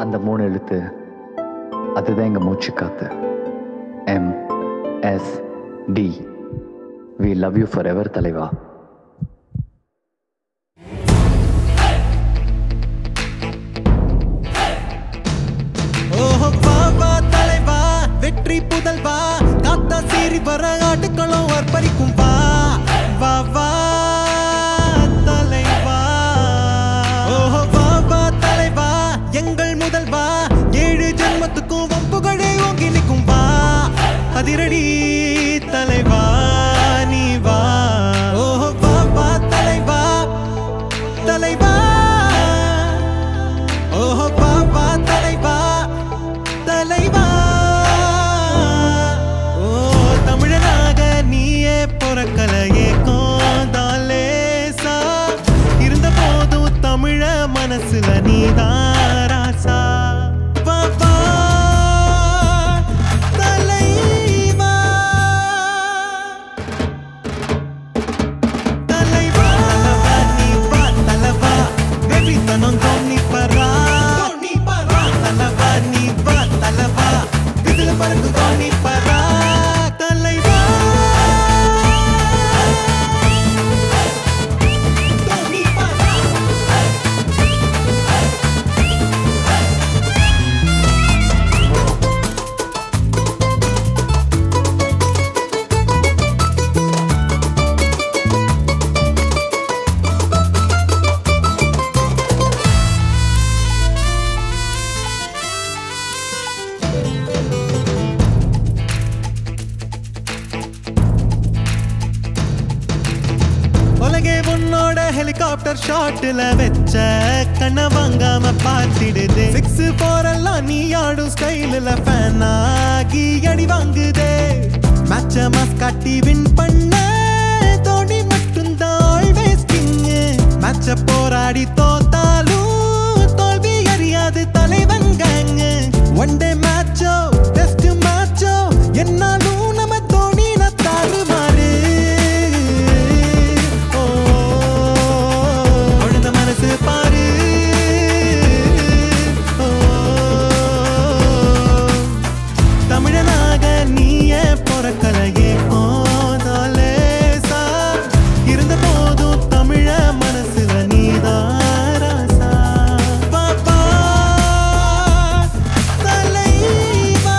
அந்த மூணு எழுத்து அதுதான் எங்க மூச்சு காத்து M S D we love you forever எவர் தலைவா ஓஹோ வா வா தலைவா வெற்றி புதல்வா காத்தா சீறி வர ஆட்டுக்களும் அர்ப்பணிக்கும் வா வா வா தலைவா ஓஹோ வா வா தலைவா எங்கள் முதல்வா ஏழு ஜென்மத்துக்கும் வம்புகளே ஓங்கி நிற்கும் வா அதிரடி தலைவா நீ வா ஓஹோ வா வா தலைவா தலைவா ஓஹோ வா வா தலைவா தலைவா ஓ தமிழனாக நீயே பொறக்கலையே கோதாலேசா இருந்த போதும் தமிழ மனசுல நீதான் ராசா வா வா தலைவா தலைவா தலைவா நீ வா தலைவா வெறித்தனம் தோணி பரா தலைவா நீ வா தலைவா இதுல பறந்து தோணி பரா தலைவா தோணி பரா உலகே உன்னோட ஹெலிகாப்டர் ஷாட்ல வச்ச கண்ண வாங்காம பார்த்திடுது சிக்ஸ் போர் எல்லாம் நீ ஆடும் ஸ்டைல்ல ஃபேன் ஆகி அடி வாங்குதே மேட்ச மாஸ் காட்டி வின் பண்ண தோனி மட்டும்தான் ஆல்வேஸ் கிங் மேட்ச போராடி தோத்தாலும் தோல்வி அறியாது தலைவன் கேங் ஒன் டே மேட்சோ டெஸ்ட் மேட்சோ என்னாலும் நம்ம தோனி நத்தாறு மாறு ஓ, குழந்தை மனசு பாரு ஓ, தமிழனாக நீயே பொறக்கலையே போதாலேசா இருந்த போதும் தமிழ மனசுல நீதான் ராசா பாப்பா தலைவா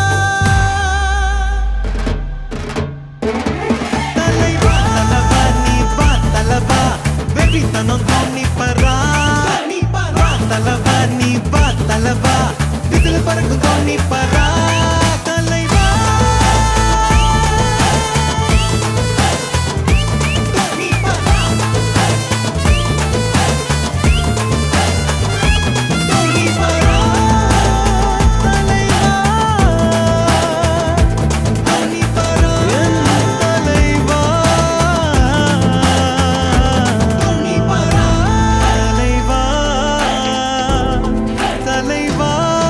தலைவா தலைவா நீ வா தலைவா வெறித்தனம் தோணி பரா தலைவா நீ வா தலைவா இதுல பறக்கும் தோணி பரா தலைவா தோணி பரா தோணி பரா தலைவா தோணி பரா தலைவா தோணி பரா தலைவா தலைவா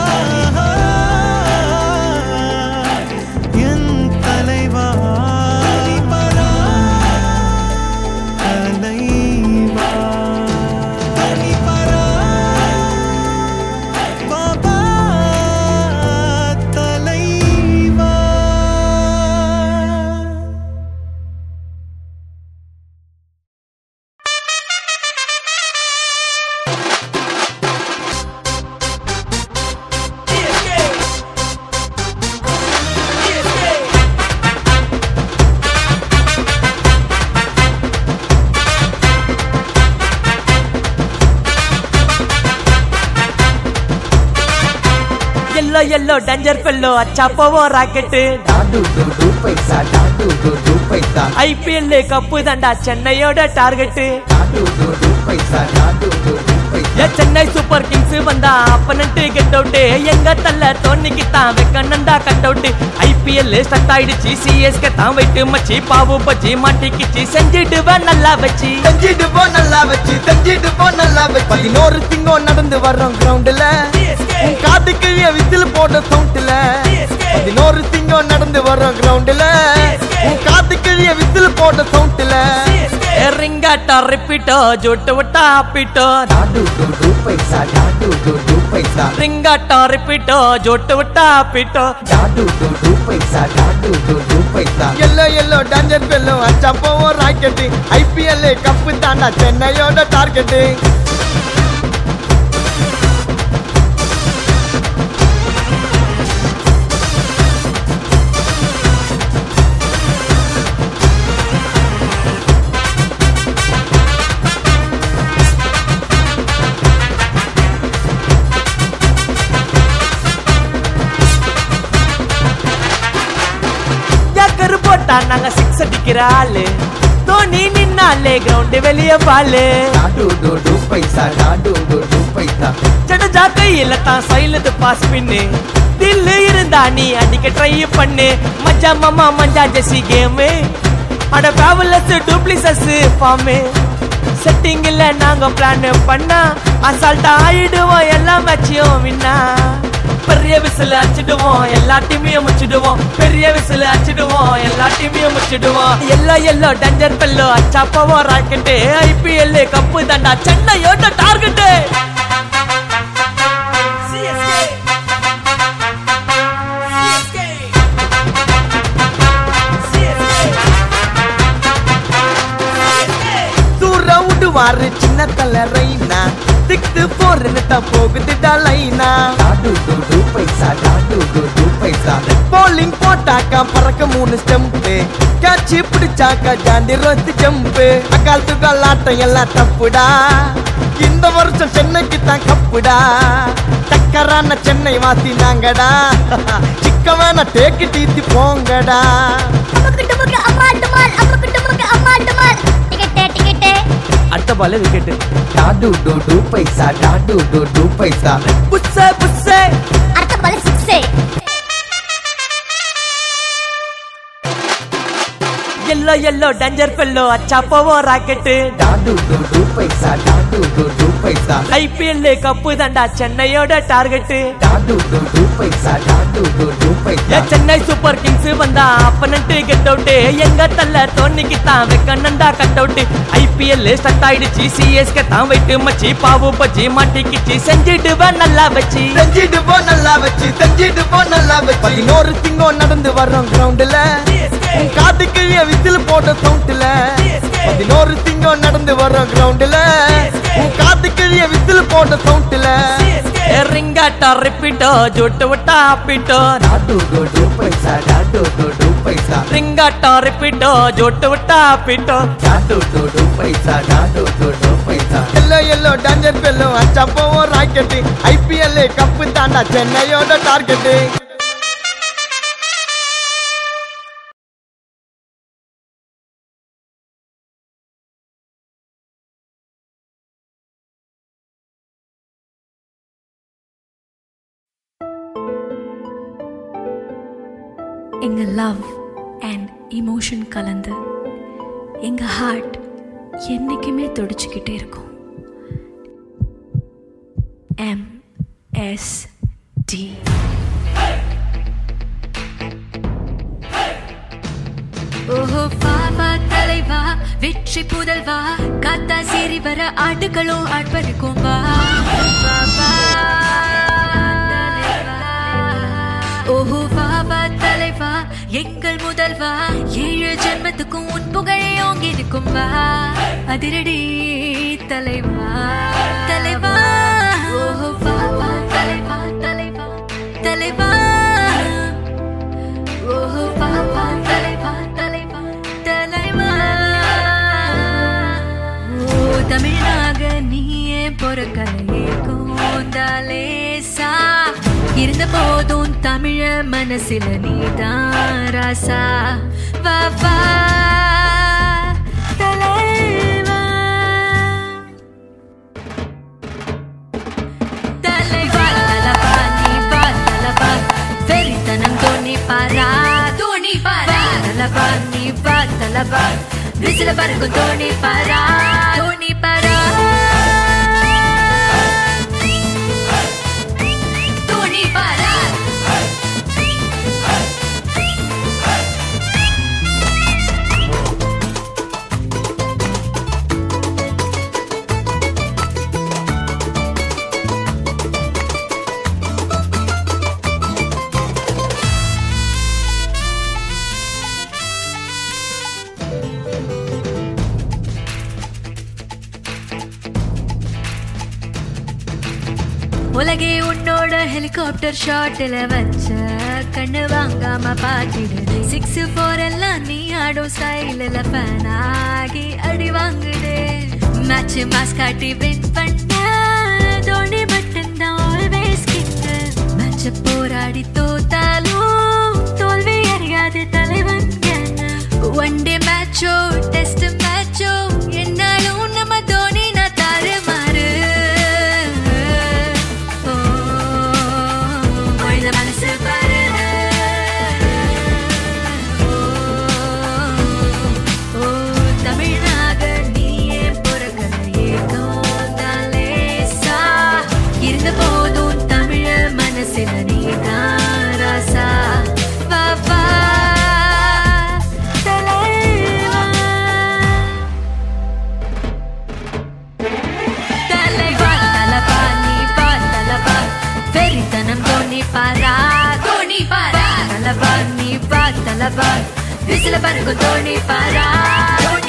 என் தலைவா பரா தலைவா பரா பாபா தலைவா எல்லோ எல்லோ டேஞ்சர் ஃபெல்லோ அச்சா போவோம் ராக்கெட்டு டாடு டு டு பைசா டாடு டு டு பைசா ஐபிஎல் கப்பு தாண்டா சென்னையோட டார்கெட் டாடு டு டு பைசா டாடு டு டு பைசா ஏ சென்னை சூப்பர் கிங்ஸ் வந்தா அப்பனன்ட்டு கெட் அவுட் எங்க தள்ள தோனிக்கு தான் வெக்கண்ணந்தா கட் அவுட் ஐபிஎல் ஸ்டட் ஆயிடுச்சு சிஎஸ்கே தான் வைட்டு மச்சி பாவு பச்சி மாட்டிக்கிச்சு செஞ்சிடுவ நல்லா வச்சு செஞ்சிட்டு போ நல்லா வச்சு செஞ்சிட்டு போ நல்லா வச்சு பதினோரு சிங்கம் நடந்து வர்றோம் கிரவுண்ட்ல உன் காது கிழிய விசில் போட்ட சவுண்ட்ல பதினோரு சிங்கம் நடந்து வரும் கிரவுண்ட்ல உன் காது கிழிய விசில் போட்ட சவுண்ட்ல ರಿಂಗಾಟ ರಿಪೀಟೋ ಜೋಟ ಒಟ್ಟ ಹಾಪಿಟೋ டாடு டு டு பைசா டாடு டு டு பைசா ರಿಂಗಾಟ ರಿಪೀಟೋ ಜೋಟ ಒಟ್ಟ ಹಾಪಿಟೋ டாடு டு டு பைசா டாடு டு டு பைசா எல்லோ எல்லோ டேஞ்சர் பெல்லோ அச்சா போவோம் ராக்கெட் ஐபிஎல் கப்பு தாண்டா சென்னையோட டார்கெட் யாக்கரு போட்டா நாங்க சிக்ஸ் அடிக்கிற ஆளு தோனி நின்னாலே கிரவுண்ட் வெளிய பாலு டாடு டு டு பைசா டாடு டு டு பைசா ஜடேஜா கையில தான் சைலது பாஸ் பின்னு தில்லு இருந்தா நீ அடிக்க ட்ரை பண்ணு மஜா மாமா மஞ்சா ஜெசி கேமு அட ஃபேவலஸ் டூப்ளிசஸ் ஃபார்மு செட்டிங் இல்ல நாங்க பிளான் பண்ணா அசால்ட்டா ஆயிடுவோம் எல்லா மேட்சையும் வின்னா பெரிய விசில் அடிச்சிடுவோம் எல்லா டீமையும் முடிச்சிடுவோம் பெரிய விசில் அடிச்சிடுவோம் எல்லா டீமையும் முடிச்சிடுவோம் எல்லோ எல்லோ டஞ்சர் பெல்லோ அச்சா போவோம் ராக்கெட்டு ஐபிஎல் கப்பு தாண்டா சென்னையோட டார்கெட்டு தூர விடுவாரு சின்ன தல ரைனா சிக்ஸ் போர்னு தான் போகுதுடா லைனா டாடு டு டு பைசா டாடு டு டு பைசா போலிங் போட்டாக்கா பறக்க மூணு ஸ்டெம்பு கேட்சி பிடிச்சாக்கா ஜாண்டி ரோத்து ஜம்பு அக்கால் துக்கால் ஆட்டம் எல்லாம் தப்புடா இந்த வருஷம் சென்னைக்கு தான் கப்புடா டக்கரான சென்னை வாத்தினாங்கடா சிக்க வேணா டேக்கு டீத்தி போங்கடா அம்முக்கு டுமுக்கு அம்மா டுமால் அம்முக்கு டுமுக்கு அம்மா டுமால் டிக்கெட்டே டிக்கெட்டே அடுத்த பால் விக்கெட்டு டாடு டு டு பைசா டாடு டு டு பைசா புஸ்ஸே புஸ்ஸே அடுத்த பால் சிக்ஸே எல்லோ எல்லோ டேஞ்சர் பெல்லோ அச்சா போவோம் ராக்கெட்டு டாடு டு டு பைசா டாடு டு டு பைசா ஐபிஎல் கப்பு தாண்டா சென்னையோட டார்கெட்டு டாடு டு டு பைசா டாடு டு டு ஏ பைசா சென்னை சூப்பர் கிங்ஸ் வந்தா அப்பனன்ட்டு கெட் அவுட் எங்க தள்ள தோனிக்கு தான் வைக்கணுண்டா கட் அவுட் ஐபிஎல் ஸ்டார்ட் ஆயிடுச்சு சிஎஸ்கே தான் வைட்டு மச்சி பாவு பச்சி மாட்டிக்கிச்சு செஞ்சிடுவேன் நல்லா வச்சு செஞ்சிட்டு போ நல்லா வச்சு செஞ்சிட்டு போ நல்லா வச்சு பதினோரு சிங்கம் நடந்து வர்றோம் கிரவுண்ட்ல உன் காது கிழிய விசில் போட்ட சவுண்ட்ல பதினோரு சிங்கம் நடந்து வர்றோம் கிரவுண்ட்ல உன் காது கிழிய விசில் போட்ட சவுண்ட்ல ರಿಂಗಾಟ ರಿಪೀಟೋ ಜೋಟ ಒಟ್ಟ ಹಾಪಿಟೋ டாடு டு டு பைசா டாடு டு டு பைசா ರಿಂಗಾಟ ರಿಪೀಟೋ ಜೋಟ ಒಟ್ಟ ಹಾಪಿಟೋ டாடு டு டு பைசா டாடு டு டு பைசா எல்லோ எல்லோ டேஞ்சர் பெல்லோ அச்சா போவோம் ராக்கெட் ஐபிஎல் கப்பு தாண்டா சென்னையோட டார்கெட் எங்க லவ் அண்ட் இமோஷன் கலந்து எங்க ஹார்ட் என்னைக்குமே துடிச்சுக்கிட்டே இருக்கும் எம் எஸ் டி ஓஹோ பாபா தலைவா வெற்றி புதல்வா காத்தா சீறி வர ஆட்டுகளும் ஆட்பருக்கும் வா பாபா தலைவா. ஓஹோ பாபா தலைவா எங்கள் முதல்வா ஏழு ஜென்மத்துக்கும் உன் புகழே ஓங்கி இருக்கும் வா அதிரடி தலைவா தலைவா ஓஹோ பாபா தலைவா தலைவா தலைவா ஓஹோ பாப்பா தலைவா தலைவா தலைவா ஓ தமிழாக நீயே பொறக்கலையே கோந்தாலேசா இருந்த போதும் தமிழ மனசில நீதான் ராசா வா வா தலைவா தலைவா தலபா நீ பா தலபா வெறித்தனம் தோணி பாரா தோணி பாரா தலபா நீ பா தலபா விசில பறக்கும் தோணி பாரா தோணி பாரா உலகே உன்னோட ஹெலிகாப்டர் ஷாட்ல வச்ச கண்ணு வாங்காம பாத்திடுது சிக்ஸ் ஃபோர் எல்லாம் நீ ஆடும் ஸ்டைலில் ஃபேன் ஆகி அடி வாங்குது மேட்ச் மாஸ் காட்டி வின் பண்ண தோனி மட்டும் தான் ஆல்வேஸ் கிட்ட மேட்ச போராடி தோத்தாலும் தோல்வி அறியாது தலைவன் ஒன் டே மேட்சோ டெஸ்ட் மேட்சோ என்னாலும் நம்ம தோனி நான் தாறுமாறு ஓ, இந்த மனசு பாரு ஓ, ஓ, தமிழாக நீயே பிறக்கலையே தோன்றால் லேசா. இருந்த போதும் தமிழ மனசில நீதான் ராசா வா வா தலைவா தலைவா தலபா நீ பா தலபா வெறித்தனம் தோணி பாரா தோணி பாரா தலபா நீ பா தலபா விசில பறக்கும் தோணி பாரா தோணி